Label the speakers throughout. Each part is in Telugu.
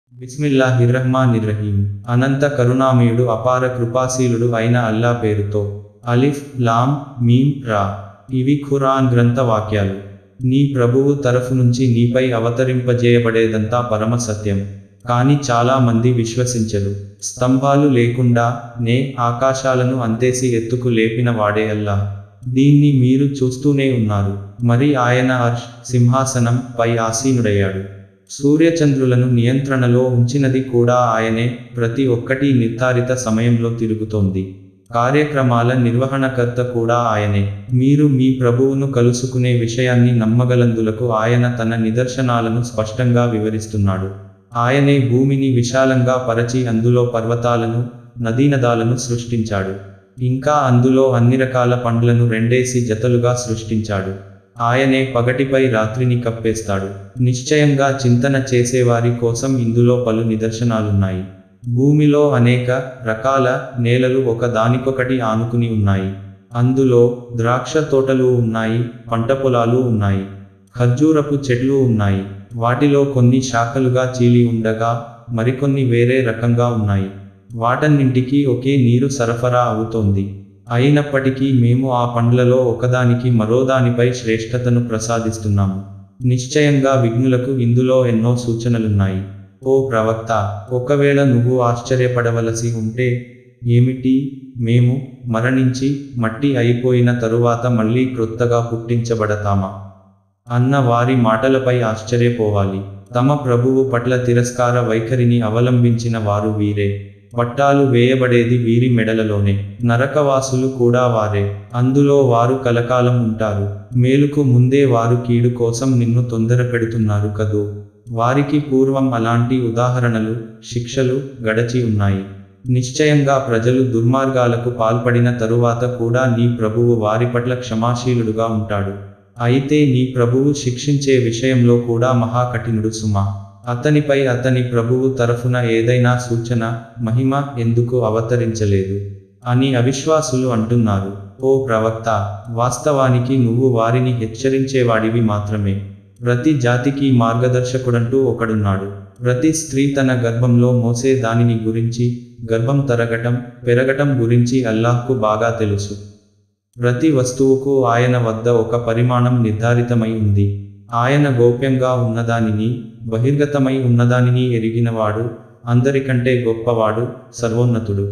Speaker 1: బిస్మిల్లాహిర్రహ్మానిర్రహీం అనంత కరుణామయుడు అపార కృపాశీలుడు అయిన అల్లా పేరుతో అలిఫ్ లాం మీం రా ఇవి ఖురాన్ గ్రంథ వాక్యాలు నీ ప్రభువు తరఫు నుంచి నీపై అవతరింపజేయబడేదంతా పరమ సత్యం కాని చాలా మంది విశ్వసించరు స్తంభాలు లేకుండా నే ఆకాశాలను అంతేసి ఎత్తుకు లేపిన వాడే అల్లా దీన్ని మీరు చూస్తూనే ఉన్నారు మరి ఆయన అర్ష్ సింహాసనం పై ఆసీనుడయ్యాడు సూర్యచంద్రులను నియంత్రణలో ఉంచినది కూడా ఆయనే ప్రతి ఒక్కటి నిర్ధారిత సమయంలో తిరుగుతోంది కార్యక్రమాల నిర్వహణకర్త కూడా ఆయనే మీరు మీ ప్రభువును కలుసుకునే విషయాన్ని నమ్మగలందులకు ఆయన తన నిదర్శనాలను స్పష్టంగా వివరిస్తున్నాడు ఆయనే భూమిని విశాలంగా పరచి అందులో పర్వతాలను నదీనదాలను సృష్టించాడు ఇంకా అందులో అన్ని రకాల పండ్లను రెండేసి జతలుగా సృష్టించాడు ఆయనే పగటిపై రాత్రిని కప్పేస్తాడు నిశ్చయంగా చింతన చేసేవారి కోసం ఇందులో పలు నిదర్శనాలున్నాయి భూమిలో అనేక రకాల నేలలు ఒక దానికొకటి ఆనుకుని ఉన్నాయి అందులో ద్రాక్ష తోటలు ఉన్నాయి పంట పొలాలు ఉన్నాయి ఖర్జూరపు చెట్లు ఉన్నాయి వాటిలో కొన్ని శాఖలుగా చీలి ఉండగా మరికొన్ని వేరే రకంగా ఉన్నాయి వాటన్నింటికీ ఒకే నీరు సరఫరా అవుతోంది అయినప్పటికీ మేము ఆ పండ్లలో ఒకదానికి మరోదానిపై శ్రేష్టతను ప్రసాదిస్తున్నాము నిశ్చయంగా విఘ్నులకు ఇందులో ఎన్నో సూచనలున్నాయి ఓ ప్రవక్త ఒకవేళ నువ్వు ఆశ్చర్యపడవలసి ఉంటే ఏమిటి మేము మరణించి మట్టి అయిపోయిన తరువాత మళ్ళీ క్రొత్తగా పుట్టించబడతామా అన్న వారి మాటలపై ఆశ్చర్యపోవాలి తమ ప్రభువు పట్ల తిరస్కార వైఖరిని అవలంబించిన వారు వీరే పట్టాలు వేయబడేది వీరి మెడలలోనే నరకవాసులు కూడా వారే అందులో వారు కలకాలం ఉంటారు మేలుకు ముందే వారు కీడు కోసం నిన్ను తొందర పెడుతున్నారు కదూ వారికి పూర్వం అలాంటి ఉదాహరణలు శిక్షలు గడచి ఉన్నాయి నిశ్చయంగా ప్రజలు దుర్మార్గాలకు పాల్పడిన తరువాత కూడా నీ ప్రభువు వారి పట్ల క్షమాశీలుడుగా ఉంటాడు అయితే నీ ప్రభువు శిక్షించే విషయంలో కూడా మహాకఠినుడు సుమా అతనిపై అతని ప్రభువు తరఫున ఏదైనా సూచన మహిమ ఎందుకు అవతరించలేదు అని అవిశ్వాసులు అంటున్నారు ఓ ప్రవక్త వాస్తవానికి నువ్వు వారిని హెచ్చరించేవాడివి మాత్రమే ప్రతి జాతికి మార్గదర్శకుడంటూ ఒకడున్నాడు ప్రతి స్త్రీ తన గర్భంలో మోసే దానిని గురించి గర్భం తరగటం పెరగటం గురించి అల్లాహ్కు బాగా తెలుసు ప్రతి వస్తువుకు ఆయన వద్ద ఒక పరిమాణం నిర్ధారితమై ఉంది ఆయన గోప్యంగా ఉన్నదానిని బహిర్గతమై ఉన్నదానిని ఎరిగినవాడు అందరికంటే గొప్పవాడు సర్వోన్నతుడు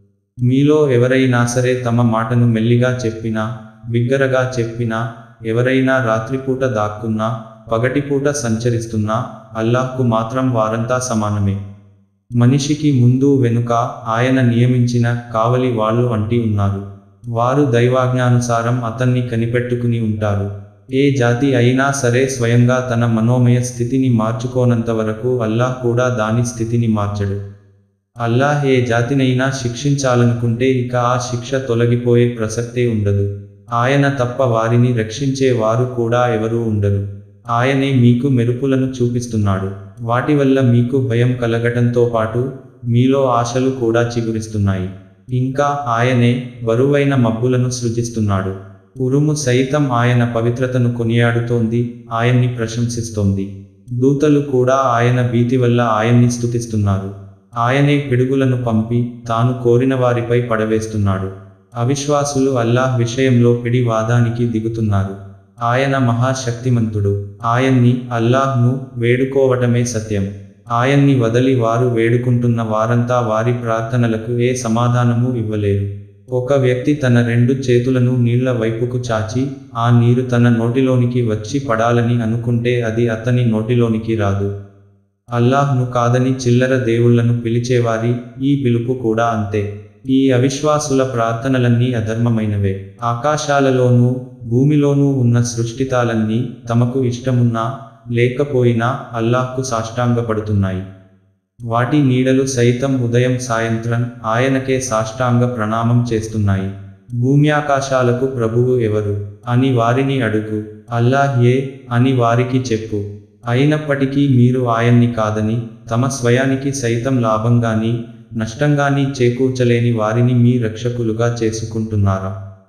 Speaker 1: మీలో ఎవరైనా సరే తమ మాటను మెల్లిగా చెప్పినా బిగ్గరగా చెప్పినా ఎవరైనా రాత్రిపూట దాక్కున్నా పగటిపూట సంచరిస్తున్నా అల్లాహ్కు మాత్రం వారంతా సమానమే మనిషికి ముందు వెనుక ఆయన నియమించిన కావలి వాళ్ళు అంటి ఉన్నారు వారు దైవాజ్ఞానుసారం అతన్ని కనిపెట్టుకుని ఉంటారు ఏ జాతి అయినా సరే స్వయంగా తన మనోమయ స్థితిని మార్చుకోనంత వరకు అల్లాహ్ కూడా దాని స్థితిని మార్చడు అల్లాహ్ ఏ జాతినైనా శిక్షించాలనుకుంటే ఇక ఆ శిక్ష తొలగిపోయే ప్రసక్తే ఉండదు ఆయన తప్ప వారిని రక్షించే వారు కూడా ఎవరూ ఉండరు ఆయనే మీకు మెరుపులను చూపిస్తున్నాడు వాటి వల్ల మీకు భయం కలగటంతో పాటు మీలో ఆశలు కూడా చిగురిస్తున్నాయి ఇంకా ఆయనే బరువైన మబ్బులను సృజిస్తున్నాడు ఉరుము సైతం ఆయన పవిత్రతను కొనియాడుతోంది ఆయన్ని ప్రశంసిస్తోంది దూతలు కూడా ఆయన భీతి వల్ల ఆయన్ని స్తుతిస్తున్నారు ఆయనే పిడుగులను పంపి తాను కోరిన వారిపై పడవేస్తున్నాడు అవిశ్వాసులు అల్లాహ్ విషయంలో పిడి వాదానికి దిగుతున్నారు ఆయన మహాశక్తిమంతుడు ఆయన్ని అల్లాహ్ను వేడుకోవటమే సత్యం ఆయన్ని వదలి వారు వేడుకుంటున్న వారంతా వారి ప్రార్థనలకు ఏ సమాధానము ఇవ్వలేరు ఒక వ్యక్తి తన రెండు చేతులను నీళ్ల వైపుకు చాచి ఆ నీరు తన నోటిలోనికి వచ్చి పడాలని అనుకుంటే అది అతని నోటిలోనికి రాదు అల్లాహ్ను కాదని చిల్లర దేవుళ్లను పిలిచేవారి ఈ పిలుపు కూడా అంతే ఈ అవిశ్వాసుల ప్రార్థనలన్నీ అధర్మమైనవే ఆకాశాలలోనూ భూమిలోనూ ఉన్న సృష్టితాలన్నీ తమకు ఇష్టమున్నా లేకపోయినా అల్లాహ్కు సాష్టాంగపడుతున్నాయి వాటి నీడలు సైతం ఉదయం సాయంత్రం ఆయనకే సాష్టాంగ ప్రణామం చేస్తున్నాయి భూమ్యాకాశాలకు ప్రభువు ఎవరు అని వారిని అడుగు అల్లాహ్ ఏ అని వారికి చెప్పు అయినప్పటికీ మీరు ఆయన్ని కాదని తమ స్వయానికి సైతం లాభంగాని నష్టంగాని చేకూర్చలేని వారిని మీ రక్షకులుగా చేసుకుంటున్నారా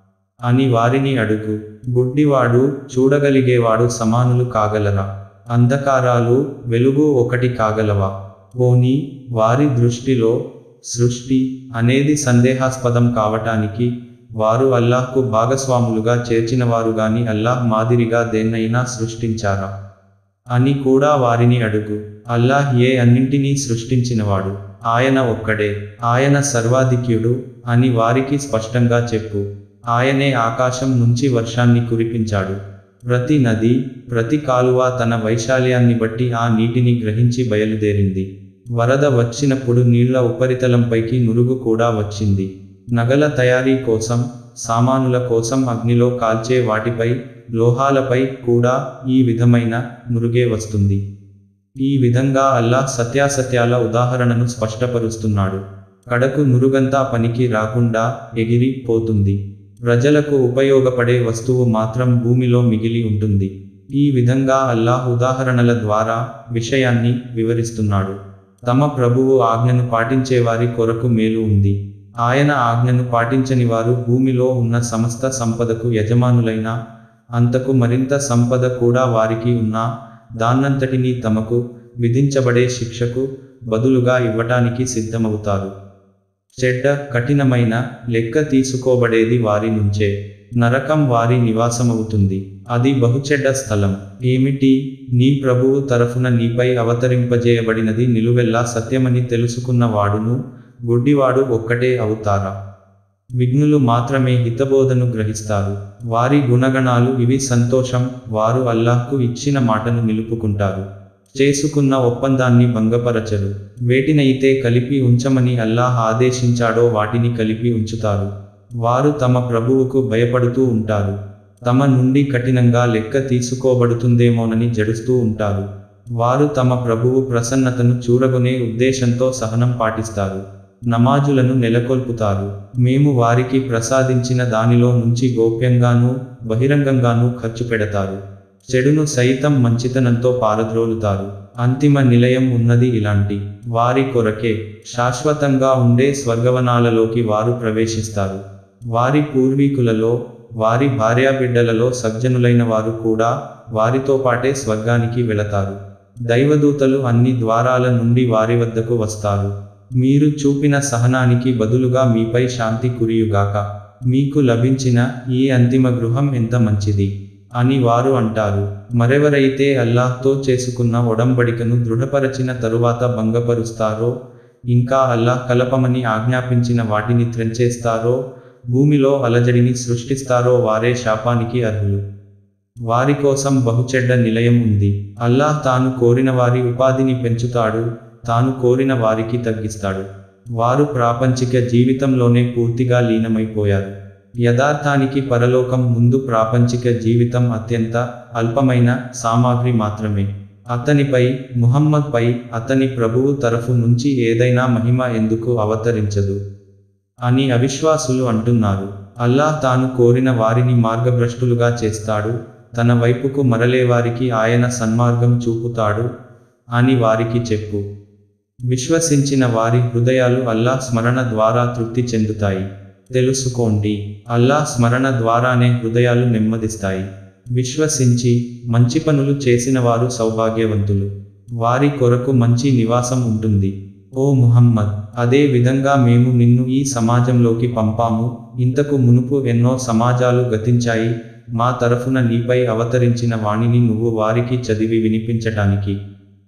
Speaker 1: అని వారిని అడుగు గుడ్డివాడు చూడగలిగేవాడు సమానులు కాగలరా అంధకారాలు వెలుగు ఒకటి కాగలవా పోనీ వారి దృష్టిలో సృష్టి అనేది సందేహాస్పదం కావటానికి వారు అల్లాహ్కు భాగస్వాములుగా చేర్చినవారు గాని అల్లాహ్ మాదిరిగా దేన్నైనా సృష్టించారా అని కూడా వారిని అడుగు అల్లాహ్ ఏ అన్నింటినీ సృష్టించినవాడు ఆయన ఒక్కడే ఆయన సర్వాధిక్యుడు అని వారికి స్పష్టంగా చెప్పు ఆయనే ఆకాశం నుంచి వర్షాన్ని కురిపించాడు ప్రతి నది ప్రతి కాలువ తన వైశాల్యాన్ని బట్టి ఆ నీటిని గ్రహించి బయలుదేరింది వరద వచ్చినప్పుడు నీళ్ల ఉపరితలంపైకి నురుగు కూడా వచ్చింది నగల తయారీ కోసం సామానుల కోసం అగ్నిలో కాల్చే వాటిపై లోహాలపై కూడా ఈ విధమైన నురుగే వస్తుంది ఈ విధంగా అల్లాహ్ సత్యాసత్యాల ఉదాహరణను స్పష్టపరుస్తున్నాడు కడకు నురుగంతా పనికి రాకుండా ఎగిరి పోతుంది ప్రజలకు ఉపయోగపడే వస్తువు మాత్రం భూమిలో మిగిలి ఉంటుంది ఈ విధంగా అల్లాహ్ ఉదాహరణల ద్వారా విషయాన్ని వివరిస్తున్నాడు తమ ప్రభువు ఆజ్ఞను పాటించేవారి కొరకు మేలు ఉంది ఆయన ఆజ్ఞను పాటించని వారు భూమిలో ఉన్న సమస్త సంపదకు యజమానులైన అంతకు మరింత సంపద కూడా వారికి ఉన్నా దాన్నంతటినీ తమకు విధించబడే శిక్షకు బదులుగా ఇవ్వటానికి సిద్ధమవుతారు చెడ్డ కఠినమైన లెక్క తీసుకోబడేది వారి నుంచే నరకం వారి నివాసమవుతుంది అది బహుచెడ్డ స్థలం ఏమిటి నీ ప్రభువు తరఫున నీపై అవతరింపజేయబడినది నిలువెల్లా సత్యమని తెలుసుకున్న వాడును గుడ్డివాడు ఒక్కటే అవుతారా విఘ్నులు మాత్రమే హితబోధను గ్రహిస్తారు వారి గుణగణాలు ఇవి సంతోషం వారు అల్లాహ్కు ఇచ్చిన మాటను నిలుపుకుంటారు చేసుకున్న ఒప్పందాన్ని భంగపరచరు వేటినైతే కలిపి ఉంచమని అల్లాహ్ ఆదేశించాడో వాటిని కలిపి ఉంచుతారు వారు తమ ప్రభువుకు భయపడుతూ ఉంటారు తమ నుండి కఠినంగా లెక్క తీసుకోబడుతుందేమోనని జడుస్తూ ఉంటారు వారు తమ ప్రభువు ప్రసన్నతను చూరగొనే ఉద్దేశంతో సహనం పాటిస్తారు నమాజులను నెలకొల్పుతారు మేము వారికి ప్రసాదించిన దానిలో నుంచి గోప్యంగానూ బహిరంగంగానూ ఖర్చు పెడతారు చెడును సైతం మంచితనంతో పారద్రోలుతారు అంతిమ నిలయం ఉన్నది ఇలాంటి వారి కొరకే శాశ్వతంగా ఉండే స్వర్గవనాలలోకి వారు ప్రవేశిస్తారు వారి పూర్వీకులలో వారి భార్యాబిడ్డలలో సజ్జనులైన వారు కూడా వారితో పాటే స్వర్గానికి వెళతారు దైవదూతలు అన్ని ద్వారాల నుండి వారి వద్దకు వస్తారు మీరు చూపిన సహనానికి బదులుగా మీపై శాంతి కురియుగాక మీకు లభించిన ఈ అంతిమ గృహం ఎంత మంచిది అని వారు అంటారు మరెవరైతే అల్లాహ్తో చేసుకున్న ఒడంబడికను దృఢపరచిన తరువాత భంగపరుస్తారో ఇంకా అల్లాహ్ కలపమని ఆజ్ఞాపించిన వాటిని త్రెంచేస్తారో భూమిలో అలజడిని సృష్టిస్తారో వారే శాపానికి అర్హులు వారి కోసం బహుచెడ్డ నిలయం ఉంది అల్లాహ్ తాను కోరిన వారి ఉపాధిని పెంచుతాడు తాను కోరిన వారికి తగ్గిస్తాడు వారు ప్రాపంచిక జీవితంలోనే పూర్తిగా లీనమైపోయారు యథార్థానికి పరలోకం ముందు ప్రాపంచిక జీవితం అత్యంత అల్పమైన సామాగ్రి మాత్రమే అతనిపై ముహమ్మద్పై అతని ప్రభువు తరఫు నుంచి ఏదైనా మహిమ ఎందుకు అవతరించదు అని అవిశ్వాసులు అంటున్నారు అల్లాహ్ తాను కోరిన వారిని మార్గభ్రష్టులుగా చేస్తాడు తన వైపుకు మరలేవారికి ఆయన సన్మార్గం చూపుతాడు అని వారికి చెప్పు విశ్వసించిన వారి హృదయాలు అల్లాహ్ స్మరణ ద్వారా తృప్తి చెందుతాయి తెలుసుకోండి అల్లాహ్ స్మరణ ద్వారానే హృదయాలు నెమ్మదిస్తాయి విశ్వసించి మంచి పనులు చేసిన వారు సౌభాగ్యవంతులు వారి కొరకు మంచి నివాసం ఉంటుంది ఓ ముహమ్మద్ అదే విధంగా మేము నిన్ను ఈ సమాజంలోకి పంపాము ఇంతకు మునుపు ఎన్నో సమాజాలు గతించాయి మా తరఫున నీపై అవతరించిన వాణిని నువ్వు వారికి చదివి వినిపించటానికి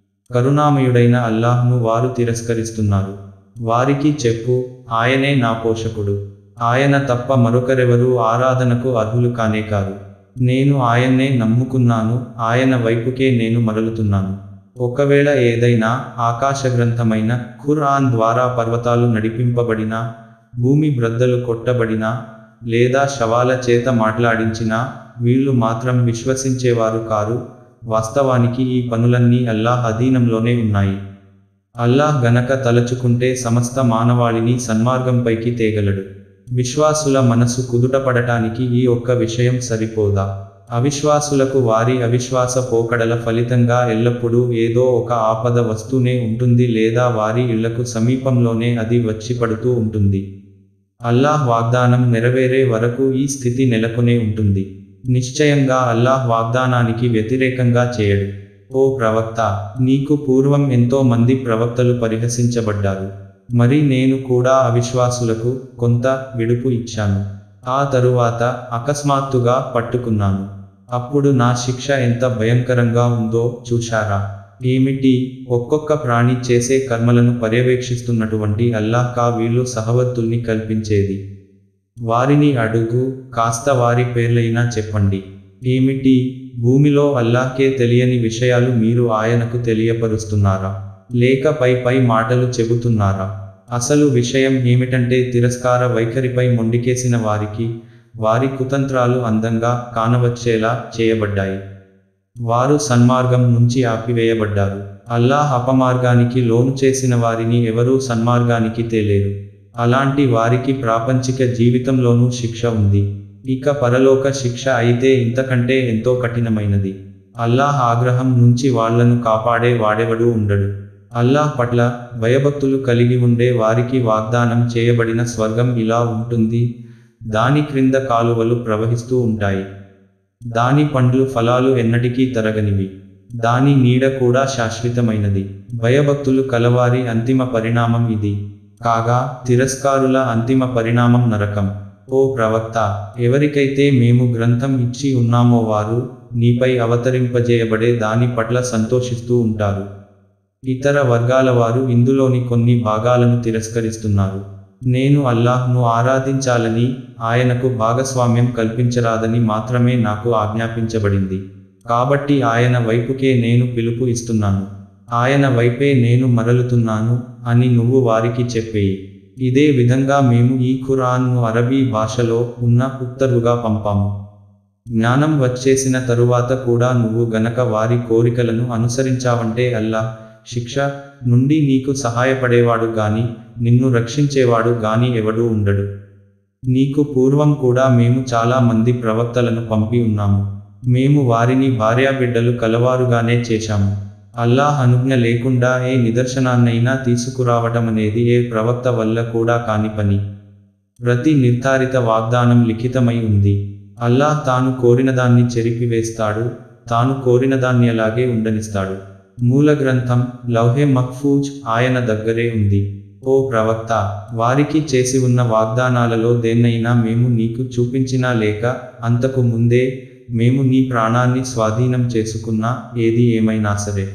Speaker 1: కరుణామయుడైన అల్లాహ్ను వారు తిరస్కరిస్తున్నారు వారికి చెప్పు ఆయనే నా పోషకుడు ఆయన తప్ప మరొకరెవరూ ఆరాధనకు అర్హులు కానే కారు నేను ఆయన్నే నమ్ముకున్నాను ఆయన వైపుకే నేను మరలుతున్నాను ఒకవేళ ఏదైనా ఆకాశ గ్రంథమైన ఖురాన్ ద్వారా పర్వతాలు నడిపింపబడినా భూమి బ్రద్దలు కొట్టబడినా లేదా శవాల చేత మాట్లాడించినా వీళ్ళు మాత్రం విశ్వసించేవారు కారు వాస్తవానికి ఈ పనులన్నీ అల్లాహ్ అధీనంలోనే ఉన్నాయి అల్లాహ్ గనక తలచుకుంటే సమస్త మానవాళిని సన్మార్గంపైకి తేగలడు విశ్వాసుల మనసు కుదుటపడటానికి ఈ ఒక్క విషయం సరిపోదా అవిశ్వాసులకు వారి అవిశ్వాస పోకడల ఫలితంగా ఎల్లప్పుడూ ఏదో ఒక ఆపద వస్తూనే ఉంటుంది లేదా వారి ఇళ్లకు సమీపంలోనే అది వచ్చి పడుతూ ఉంటుంది అల్లాహ్ వాగ్దానం నెరవేరే వరకు ఈ స్థితి నెలకొనే ఉంటుంది నిశ్చయంగా అల్లాహ్ వాగ్దానానికి వ్యతిరేకంగా చేయడు ఓ ప్రవక్త నీకు పూర్వం ఎంతో మంది ప్రవక్తలు పరిహసించబడ్డారు మరి నేను కూడా అవిశ్వాసులకు కొంత విడుపు ఇచ్చాను ఆ తరువాత అకస్మాత్తుగా పట్టుకున్నాను అప్పుడు నా శిక్ష ఎంత భయంకరంగా ఉందో చూశారా ఏమిటి ఒక్కొక్క ప్రాణి చేసే కర్మలను పర్యవేక్షిస్తున్నటువంటి అల్లాహ్కా వీళ్ళు సహవర్తుల్ని కల్పించేది వారిని అడుగు కాస్త వారి పేర్లైనా చెప్పండి ఏమిటి భూమిలో అల్లాహ్కే తెలియని విషయాలు మీరు ఆయనకు తెలియపరుస్తున్నారా లేక పై పై మాటలు చెబుతున్నారా అసలు విషయం ఏమిటంటే తిరస్కార వైఖరిపై మొండికేసిన వారికి వారి కుతంత్రాలు అందంగా కానవచ్చేలా చేయబడ్డాయి వారు సన్మార్గం నుంచి ఆపివేయబడ్డారు అల్లాహ్ అపమార్గానికి లోను చేసిన వారిని ఎవరూ సన్మార్గానికి తేలేరు అలాంటి వారికి ప్రాపంచిక జీవితంలోనూ శిక్ష ఉంది ఇక పరలోక శిక్ష అయితే ఇంతకంటే ఎంతో కఠినమైనది అల్లాహ్ ఆగ్రహం నుంచి వాళ్లను కాపాడే వాడెవడూ ఉండడు అల్లాహ్ పట్ల భయభక్తులు కలిగి ఉండే వారికి వాగ్దానం చేయబడిన స్వర్గం ఇలా ఉంటుంది దాని క్రింద కాలువలు ప్రవహిస్తూ ఉంటాయి దాని పండ్లు ఫలాలు ఎన్నటికీ తరగనివి దాని నీడ కూడా శాశ్వతమైనది భయభక్తులు కలవారి అంతిమ పరిణామం ఇది కాగా తిరస్కారుల అంతిమ పరిణామం నరకం ఓ ప్రవక్త ఎవరికైతే మేము గ్రంథం ఇచ్చి ఉన్నామో వారు నీపై అవతరింపజేయబడే దాని పట్ల సంతోషిస్తూ ఉంటారు ఇతర వర్గాల వారు ఇందులోని కొన్ని భాగాలను తిరస్కరిస్తున్నారు నేను అల్లాహ్ను ఆరాధించాలని ఆయనకు భాగస్వామ్యం కల్పించరాదని మాత్రమే నాకు ఆజ్ఞాపించబడింది కాబట్టి ఆయన వైపుకే నేను పిలుపు ఇస్తున్నాను ఆయన వైపే నేను మరలుతున్నాను అని నువ్వు వారికి చెప్పేయి ఇదే విధంగా మేము ఈ ఖురాన్ను అరబీ భాషలో ఉన్న ఉత్తర్వుగా పంపాము జ్ఞానం వచ్చేసిన తరువాత కూడా నువ్వు గనక వారి కోరికలను అనుసరించావంటే అల్లా శిక్ష నుండి నీకు సహాయపడేవాడు గాని నిన్ను రక్షించేవాడు గాని ఎవడూ ఉండడు నీకు పూర్వం కూడా మేము చాలా మంది ప్రవక్తలను పంపి ఉన్నాము మేము వారిని భార్యాబిడ్డలు కలవారుగానే చేశాము అల్లాహ్ అనుజ్ఞ లేకుండా ఏ నిదర్శనాన్నైనా తీసుకురావటమనేది ఏ ప్రవక్త వల్ల కూడా కాని పని ప్రతి నిర్ధారిత వాగ్దానం లిఖితమై ఉంది అల్లాహ్ తాను కోరినదాన్ని చెరిపివేస్తాడు తాను కోరినదాన్ని అలాగే ఉండనిస్తాడు మూల గ్రంథం లౌహే మహ్ఫూజ్ ఆయన దగ్గరే ఉంది ఓ ప్రవక్త వారికి చేసి ఉన్న వాగ్దానాలలో దేన్నైనా మేము నీకు చూపించినా లేక అంతకు ముందే మేము నీ ప్రాణాన్ని స్వాధీనం చేసుకున్నా ఏది ఏమైనా సరే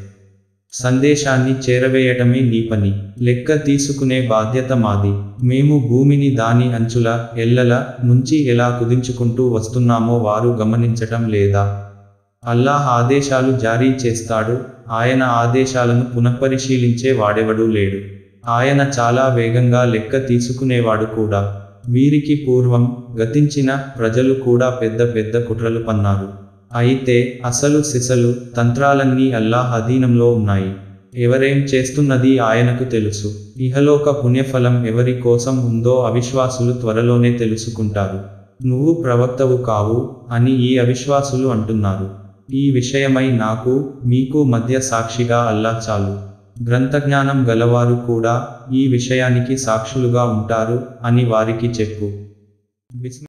Speaker 1: సందేశాన్ని చేరవేయటమే నీ పని లెక్క తీసుకునే బాధ్యత మాది మేము భూమిని దాని అంచుల ఎల్లల నుంచి ఎలా కుదించుకుంటూ వస్తున్నామో వారు గమనించటం లేదా అల్లాహ్ ఆదేశాలు జారీ చేస్తాడు ఆయన ఆదేశాలను పునఃపరిశీలించే వాడెవడూ లేడు ఆయన చాలా వేగంగా లెక్క తీసుకునేవాడు కూడా వీరికి పూర్వం గతించిన ప్రజలు కూడా పెద్ద పెద్ద కుట్రలు పన్నారు అయితే అసలు సిసలు తంత్రాలన్నీ అల్లాహ్ అధీనంలో ఉన్నాయి ఎవరేం చేస్తున్నది ఆయనకు తెలుసు ఇహలోక పుణ్యఫలం ఎవరి కోసం ఉందో అవిశ్వాసులు త్వరలోనే తెలుసుకుంటారు నువ్వు ప్రవక్తవు కావు అని ఈ అవిశ్వాసులు అంటున్నారు ఈ విషయమై నాకు మీకు మధ్య సాక్షిగా అల్లాహ్ చాలు గ్రంథజ్ఞానం గలవారు కూడా ఈ విషయానికి సాక్షులుగా ఉంటారు అని వారికి చెప్పు బిస్మి